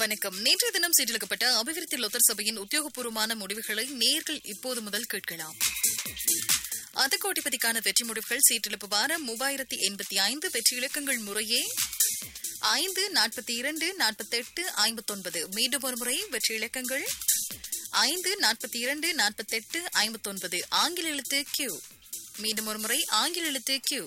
வணக்கம் நேற்றைய தினம் சீட்டெடுக்கப்பட்ட அபிவிருத்தி லொத்தர் சபையின் உத்தியோகபூர்வமான முடிவுகளை நேர்கள் இப்போது முதல் கேட்கலாம் அது கோட்டிபதிக்கான வெற்றி முடிவுகள் சீட்டெழுப்பு வாரம் மூவாயிரத்தி எண்பத்தி ஐந்து வெற்றி இலக்கங்கள் முறையே ஐந்து நாற்பத்தி இரண்டு நாற்பத்தி எட்டு ஐம்பத்தொன்பது மீண்டும் ஒரு முறை வெற்றி இலக்கங்கள் ஐந்து நாற்பத்தி இரண்டு நாற்பத்தி எட்டு ஐம்பத்தொன்பது ஆங்கில எழுத்து கியூ மீண்டும் ஒரு முறை ஆங்கில எழுத்து கியூ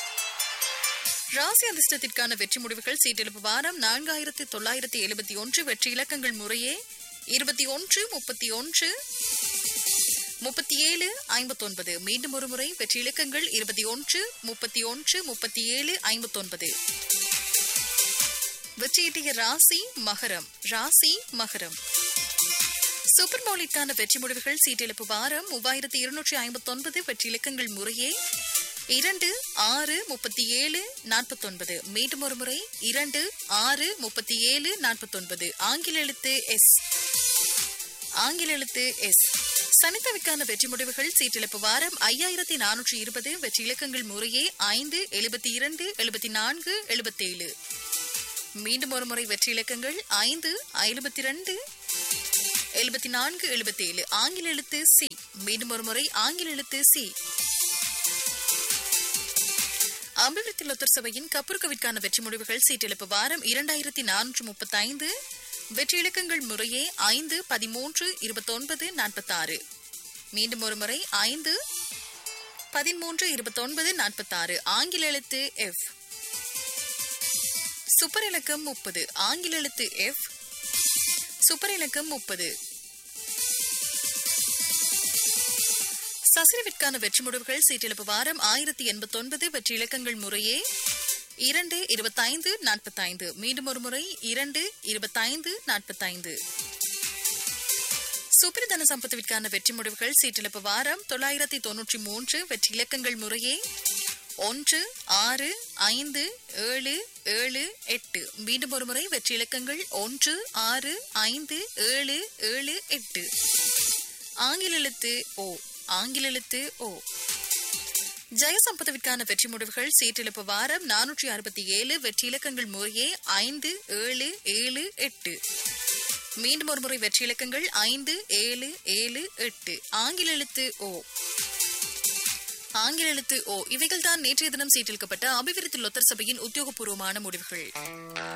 ராசி அதிர்ஷ்டத்திற்கான வெற்றி முடிவுகள் சீட்டெழுப்பு வாரம் நான்காயிரத்தி தொள்ளாயிரத்தி எழுபத்தி ஒன்று வெற்றி இலக்கங்கள் முறையே இருபத்தி ஒன்று முப்பத்தி ஒன்று முப்பத்தி ஏழு ஐம்பத்தொன்பது மீண்டும் ஒரு முறை வெற்றி இலக்கங்கள் இருபத்தி ஒன்று முப்பத்தி ஒன்று முப்பத்தி ஏழு ஐம்பத்தொன்பது வெற்றியீட்டிய ராசி மகரம் ராசி மகரம் சூப்பர் பவுலிற்கான வெற்றி முடிவுகள் சீட்டெழுப்பு வாரம் மூவாயிரத்தி இருநூற்றி ஐம்பத்தொன்பது வெற்றி இலக்கங்கள் முறையே இரண்டு ஆறு முப்பத்தி ஏழு நாற்பத்தொன்பது மீண்டும் ஒரு முறை இரண்டு ஆறு முப்பத்தி ஏழு நாற்பத்தொன்பது ஆங்கில எழுத்து எஸ் ஆங்கில எழுத்து எஸ் சனித்தவிக்கான வெற்றி முடிவுகள் சீட்டிழப்பு வாரம் ஐயாயிரத்தி நானூற்றி இருபது வெற்றி இலக்கங்கள் முறையே ஐந்து எழுபத்தி இரண்டு எழுபத்தி நான்கு எழுபத்தேழு மீண்டும் ஒரு முறை வெற்றி இலக்கங்கள் ஐந்து எழுபத்தி இரண்டு எழுபத்தி நான்கு எழுபத்தேழு ஆங்கில எழுத்து சி மீண்டும் ஒரு முறை ஆங்கில எழுத்து சி அபிவிருத்தி லொத்தர் சபையின் கப்புருக்கவிற்கான வெற்றி முடிவுகள் சீட்டெழுப்பு வாரம் இரண்டாயிரத்தி நானூற்று முப்பத்தி ஐந்து வெற்றி இலக்கங்கள் முறையே ஐந்து பதிமூன்று இருபத்தொன்பது நாற்பத்தாறு மீண்டும் ஒரு முறை ஐந்து பதிமூன்று இருபத்தொன்பது நாற்பத்தாறு ஆங்கில எழுத்து எஃப் சூப்பர் இலக்கம் முப்பது ஆங்கில எழுத்து எஃப் சூப்பர் இலக்கம் முப்பது சசிரவிற்கான வெற்றி முடிவுகள் சீட்டிழப்பு வாரம் ஆயிரத்தி எண்பத்தொன்பது வெற்றி இலக்கங்கள் முறையே இரண்டு இருபத்தைந்து நாற்பத்தைந்து மீண்டும் ஒரு முறை இரண்டு இருபத்தைந்து நாற்பத்தைந்து சுப்பிரதன சம்பத்துவிற்கான வெற்றி முடிவுகள் சீட்டிழப்பு வாரம் தொள்ளாயிரத்தி தொன்னூற்றி மூன்று வெற்றி இலக்கங்கள் முறையே ஒன்று ஆறு ஐந்து ஏழு ஏழு எட்டு மீண்டும் ஒரு முறை வெற்றி இலக்கங்கள் ஒன்று ஆறு ஐந்து ஏழு ஏழு எட்டு ஆங்கில எழுத்து ஓ ஆங்கில எழுத்து ஓ ஜெயசம்பதவிற்கான வெற்றி முடிவுகள் சீட்டிழப்பு வாரம் நானூற்றி அறுபத்தி ஏழு வெற்றி இலக்கங்கள் முறையே ஐந்து ஏழு ஏழு எட்டு மீண்டும் ஒரு முறை வெற்றி இலக்கங்கள் ஐந்து ஏழு ஏழு எட்டு ஆங்கில எழுத்து ஓ ஆங்கில எழுத்து ஓ இவைகள் தான் நேற்றைய தினம் சீட்டிழுக்கப்பட்ட அபிவிருத்தி லொத்தர் சபையின் உத்தியோகபூர்வமான முடிவுகள்